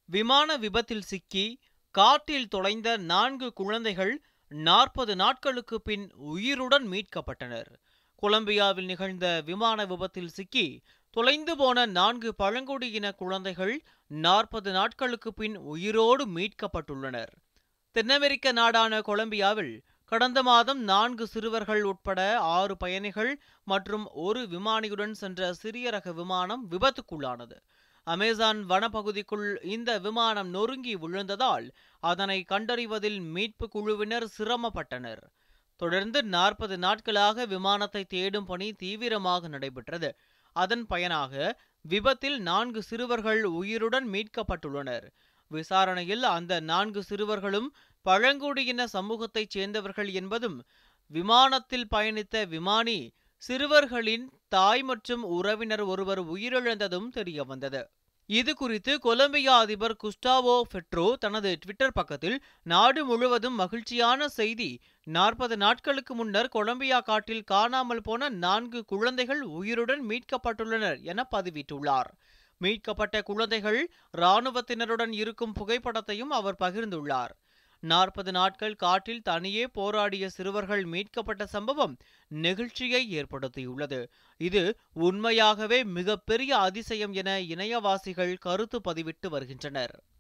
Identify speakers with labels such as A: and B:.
A: விமான விபத்தில் சிக்கி காட்டில் தொலைந்த நான்கு குழந்தைகள் நாற்பது நாட்களுக்கு பின் உயிருடன் மீட்கப்பட்டனர் கொலம்பியாவில் நிகழ்ந்த விமான விபத்தில் சிக்கி தொலைந்து போன நான்கு பழங்குடியின குழந்தைகள் நாற்பது நாட்களுக்கு பின் உயிரோடு மீட்கப்பட்டுள்ளனர் தென்னமெரிக்க நாடான கொலம்பியாவில் கடந்த மாதம் நான்கு சிறுவர்கள் உட்பட ஆறு பயணிகள் மற்றும் ஒரு விமானியுடன் சென்ற சிறிய ரக விமானம் விபத்துக்குள்ளானது அமேசான் வனப்பகுதிக்குள் இந்த விமானம் நொறுங்கி விழுந்ததால் அதனை கண்டறிவதில் மீட்பு குழுவினர் சிரமப்பட்டனர் தொடர்ந்து நாற்பது நாட்களாக விமானத்தை தேடும் பணி தீவிரமாக நடைபெற்றது அதன் பயனாக விபத்தில் நான்கு சிறுவர்கள் உயிருடன் மீட்கப்பட்டுள்ளனர் விசாரணையில் அந்த நான்கு சிறுவர்களும் பழங்குடியின சமூகத்தைச் சேர்ந்தவர்கள் என்பதும் விமானத்தில் பயணித்த விமானி சிறுவர்களின் தாய் மற்றும் உறவினர் ஒருவர் உயிரிழந்ததும் தெரியவந்தது இது குறித்து கொலம்பியா அதிபர் குஸ்டாவோ பெட்ரோ தனது ட்விட்டர் பக்கத்தில் நாடு முழுவதும் மகிழ்ச்சியான செய்தி நாற்பது நாட்களுக்கு முன்னர் கொலம்பியா காட்டில் காணாமல் போன நான்கு குழந்தைகள் உயிருடன் மீட்கப்பட்டுள்ளனர் என பதிவிட்டுள்ளார் மீட்கப்பட்ட குழந்தைகள் இராணுவத்தினருடன் இருக்கும் புகைப்படத்தையும் அவர் பகிர்ந்துள்ளார் நாற்பது நாட்கள் காட்டில் தனியே போராடிய சிறுவர்கள் மீட்கப்பட்ட சம்பவம் நெகிழ்ச்சியை ஏற்படுத்தியுள்ளது இது உண்மையாகவே மிகப்பெரிய அதிசயம் என இணையவாசிகள் கருத்து பதிவிட்டு வருகின்றனர்